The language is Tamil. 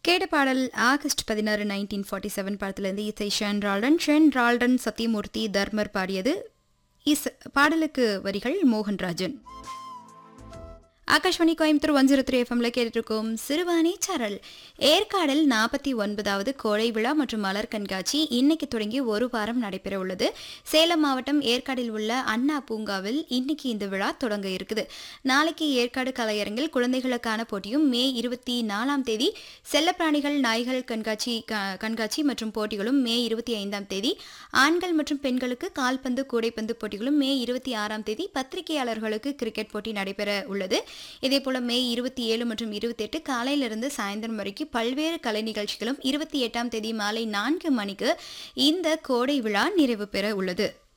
கேட்ட பாடல் ஆகஸ்ட் பதினாறு நைன்டீன் ஃபார்ட்டி செவன் படத்திலிருந்து இசை ஷன் ரால்டன் ஷென் ரால்டன் சத்யமூர்த்தி தர்மர் பாடியது இஸ் பாடலுக்கு வரிகள் Mohanrajan Akashvani Coimbatore one zero three எஃப்எம்ல கேட்டுருக்கோம் சிறுவாணி சரல் ஏற்காடில் நாற்பத்தி ஒன்பதாவது கோடை விழா மற்றும் மலர் கண்காட்சி இன்னைக்கு தொடங்கி ஒரு வாரம் நடைபெற உள்ளது சேலம் மாவட்டம் ஏற்காடில் உள்ள அண்ணா பூங்காவில் இன்னைக்கு இந்த விழா தொடங்க இருக்குது நாளைக்கு ஏற்காடு கலையரங்கில் குழந்தைகளுக்கான போட்டியும் மே இருபத்தி நாலாம் தேதி செல்லப்பிராணிகள் நாய்கள் கண்காட்சி க- கண்காட்சி மற்றும் போட்டிகளும் மே இருபத்தி ஐந்தாம் தேதி ஆண்கள் மற்றும் பெண்களுக்கு கால்பந்து கூடைப்பந்து போட்டிகளும் மே இருபத்தி ஆறாம் தேதி பத்திரிகையாளர்களுக்கு கிரிக்கெட் போட்டி நடைபெற உள்ளது இதேபோல மே இருபத்தி ஏழு மற்றும் இருபத்தி எட்டு காலையிலிருந்து சாயந்தரம் வரைக்கும் பல்வேறு கலை நிகழ்ச்சிகளும் இருபத்தி எட்டாம் தேதி மாலை நான்கு மணிக்கு இந்த கோடை விழா நிறைவு பெற உள்ளது